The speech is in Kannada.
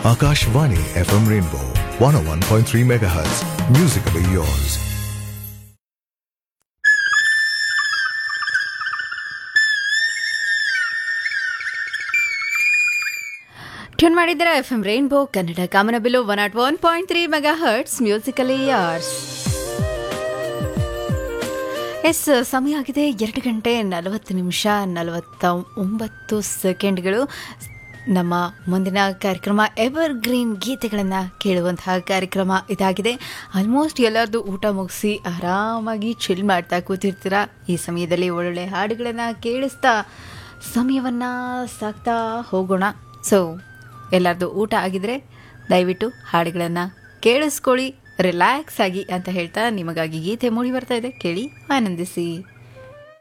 Akashvani FM Rainbow 101.3 MHz. Musically yours. Tune ಮಾಡಿದ್ದೀರಾ ಎಫ್ ಎಂ ರೈನ್ಬೋ ಕನ್ನಡ ಕಾಮನಬಿಲು one not one point three megahertz musically yours ಎಸ್ ಸಮಯ ಆಗಿದೆ ಎರಡು ಗಂಟೆ ನಲವತ್ತು ನಿಮಿಷ ನಲವತ್ತ ಒಂಬತ್ತು ಸೆಕೆಂಡ್ಗಳು ನಮ್ಮ ಮುಂದಿನ ಕಾರ್ಯಕ್ರಮ ಎವರ್ ಗ್ರೀನ್ ಗೀತೆಗಳನ್ನು ಕೇಳುವಂತಹ ಕಾರ್ಯಕ್ರಮ ಇದಾಗಿದೆ ಆಲ್ಮೋಸ್ಟ್ ಎಲ್ಲರದು ಊಟ ಮುಗಿಸಿ ಆರಾಮಾಗಿ ಚಿಲ್ ಮಾಡ್ತಾ ಕೂತಿರ್ತೀರ ಈ ಸಮಯದಲ್ಲಿ ಒಳ್ಳೊಳ್ಳೆ ಹಾಡುಗಳನ್ನು ಕೇಳಿಸ್ತಾ ಸಮಯವನ್ನು ಸಾಕ್ತಾ ಹೋಗೋಣ ಸೊ ಎಲ್ಲರದು ಊಟ ಆಗಿದ್ರೆ ದಯವಿಟ್ಟು ಹಾಡುಗಳನ್ನು ಕೇಳಿಸ್ಕೊಳ್ಳಿ ರಿಲ್ಯಾಕ್ಸ್ ಆಗಿ ಅಂತ ಹೇಳ್ತಾ ನಿಮಗಾಗಿ ಗೀತೆ ಮೂಡಿ ಬರ್ತಾ ಇದೆ ಕೇಳಿ ಆನಂದಿಸಿ